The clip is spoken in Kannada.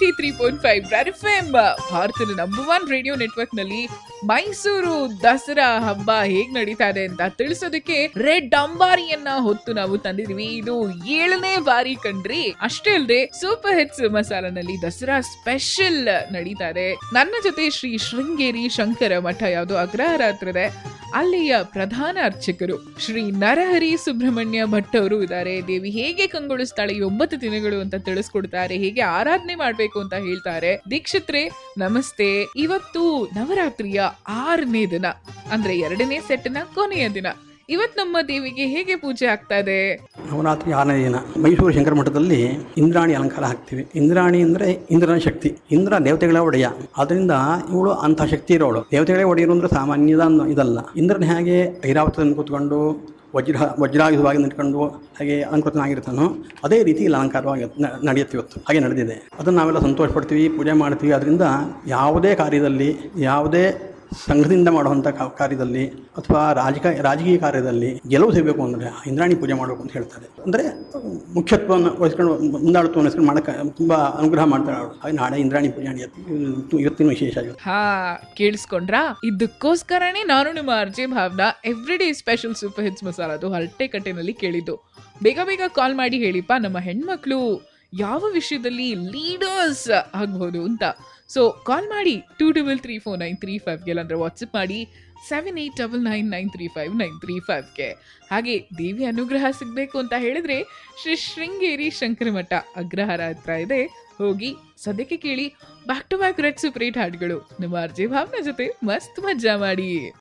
ninety three point five F M ಭಾರತದ ನಂಬರ್ ಒನ್ ರೇಡಿಯೋ ನೆಟ್ವರ್ಕ್ ನಲ್ಲಿ ಮೈಸೂರು ದಸರಾ ಹಬ್ಬ ಹೇಗ್ ನಡೀತಾ ಇದೆ ಅಂತ ತಿಳಿಸೋದಕ್ಕೆ ರೆಡ್ ಅಂಬಾರಿಯನ್ನ ಹೊತ್ತು ನಾವು ತಂದಿದೀವಿ ಇದು ಏಳನೇ ಬಾರಿ ಕಂಡ್ರಿ ಅಷ್ಟೇ ಅಲ್ಲದೆ ಸೂಪರ್ ಹಿಟ್ಸ್ ಮಸಾಲನಲ್ಲಿ ದಸರಾ ಸ್ಪೆಷಲ್ ನಡೀತಾ ಇದೆ ನನ್ನ ಜೊತೆ ಶ್ರೀ ಶೃಂಗೇರಿ ಶಂಕರ ಮಠ ಯಾವುದು ಅಗ್ರಹಾರ ಹತ್ರ ಇದೆ ಅಲ್ಲಿಯ ಪ್ರಧಾನ ಅರ್ಚಕರು ಶ್ರೀ ನರಹರಿ ಸುಬ್ರಹ್ಮಣ್ಯ ಭಟ್ ಅವರು ಇದ್ದಾರೆ ದೇವಿ ಹೇಗೆ ಕಂಗೊಳಿಸ್ತಾಳೆ ಈ ಒಂಬತ್ತು ದಿನಗಳು ಅಂತ ತಿಳಿಸ್ಕೊಡ್ತಾರೆ ಹೇಗೆ ಆರಾಧನೆ ಮಾಡ್ಬೇಕು ಅಂತ ಹೇಳ್ತಾರೆ ದೀಕ್ಷಿತ್ರೆ ನಮಸ್ತೆ ಇವತ್ತು ನವರಾತ್ರಿಯ ಆರನೇ ದಿನ ಅಂದ್ರೆ ಎರಡನೇ ಸೆಟ್ನ ಕೊನೆಯ ದಿನ ಇವತ್ ನಮ್ಮ ದೇವಿಗೆ ಹೇಗೆ ಪೂಜೆ ಆಗ್ತಾ ಇದೆ ನವರಾತ್ರಿ ಆರನೇ ದಿನ ಮೈಸೂರು ಶಂಕರ ಮಠದಲ್ಲಿ ಇಂದ್ರಾಣಿ ಅಲಂಕಾರ ಹಾಕ್ತೀವಿ ಇಂದ್ರಾಣಿ ಅಂದರೆ ಇಂದ್ರನ ಶಕ್ತಿ ಇಂದ್ರ ದೇವತೆಗಳ ಒಡೆಯ ಅದರಿಂದ ಇವಳು ಅಂಥ ಶಕ್ತಿ ಇರೋಳು ದೇವತೆಗಳೇ ಒಡೆಯರು ಅಂದರೆ ಸಾಮಾನ್ಯದ ಅನ್ನೋ ಇದಲ್ಲ ಇಂದ್ರನ ಹೇಗೆ ಐರಾವತದಲ್ಲಿ ಕೂತ್ಕೊಂಡು ವಜ್ರ ವಜ್ರಾಯುಧವಾಗಿ ನಿಂತ್ಕೊಂಡು ಹಾಗೆ ಅಲಂಕೃತನಾಗಿರ್ತಾನೋ ಅದೇ ರೀತಿ ಇಲ್ಲಿ ಅಲಂಕಾರವಾಗಿ ನ- ನಡೆಯುತ್ತೆ ಇವತ್ತು ಹಾಗೆ ನಡೆದಿದೆ ಅದನ್ನು ನಾವೆಲ್ಲ ಸಂತೋಷ ಪಡ್ತೀವಿ ಪೂಜೆ ಮಾಡ್ತೀವಿ ಅದರಿಂದ ಯಾವುದೇ ಕಾರ್ಯದಲ್ಲಿ ಯಾವುದೇ ಸಂಘದಿಂದ ಮಾಡುವಂಥ ಕಾ- ಕಾರ್ಯದಲ್ಲಿ ಅಥವಾ ರಾಜಕ ರಾಜಕೀಯ ಕಾರ್ಯದಲ್ಲಿ ಗೆಲುವು ಸಿಗಬೇಕು ಅಂದರೆ ಇಂದ್ರಾಣಿ ಪೂಜೆ ಮಾಡಬೇಕು ಅಂತ ಹೇಳ್ತಾರೆ ಅಂದರೆ ಮುಖ್ಯತ್ವವನ್ನು ವಹಿಸ್ಕೊಂಡು ಮುಂದಾಳತ್ವವನ್ನು ವಹಿಸ್ಕೊಂಡು ಮಾಡೋಕ್ಕೆ ತುಂಬ ಅನುಗ್ರಹ ಮಾಡ್ತಾಳೆ ಅವಳು ಹಾಗೆ ನಾಳೆ ಇಂದ್ರಾಣಿ ಪೂಜೆ ನಡೆಯುತ್ತೆ ಇದು ಇವತ್ತಿನ ವಿಶೇಷ ಇವತ್ತು ಹಾ ಕೇಳಿಸ್ಕೊಂಡ್ರಾ ಇದಕ್ಕೋಸ್ಕರನೇ ನಾನು ನಿಮ್ಮ ಅರ್ಜಿ Bhavana every day special super hits ಮಸಾಲದು ಹರಟೆ ಕಟ್ಟೆನಲ್ಲಿ ಕೇಳಿದ್ದು ಬೇಗ ಬೇಗ ಕಾಲ್ ಮಾಡಿ ಹೇಳಿಪ್ಪ ನಮ್ಮ ಹೆಣ್ಮಕ್ಳು ಯಾವ ವಿಷಯದಲ್ಲಿ ಲೀಡರ್ಸ್ ಆಗ್ಬೋದು ಅಂತ ಸೊ ಕಾಲ್ ಮಾಡಿ two double three four nine three ಫೈವ್ಗೆ ಇಲ್ಲಾಂದ್ರೆ ವಾಟ್ಸಪ್ ಮಾಡಿ seven eight double nine nine three five nine three ಫೈವ್ಗೆ ಹಾಗೆ ದೇವಿ ಅನುಗ್ರಹ ಸಿಗಬೇಕು ಅಂತ ಹೇಳಿದ್ರೆ ಶ್ರೀ ಶೃಂಗೇರಿ ಶಂಕರ ಮಠ ಅಗ್ರಹಾರ ಹತ್ರ ಇದೆ ಹೋಗಿ ಸದ್ಯಕ್ಕೆ ಕೇಳಿ back to back red super hit ಹಾಡುಗಳು ನಿಮ್ಮ ಅರ್ಜಿ ಭಾವನ ಜೊತೆ ಮಸ್ತ್ ಮಜ್ಜಾ ಮಾಡಿ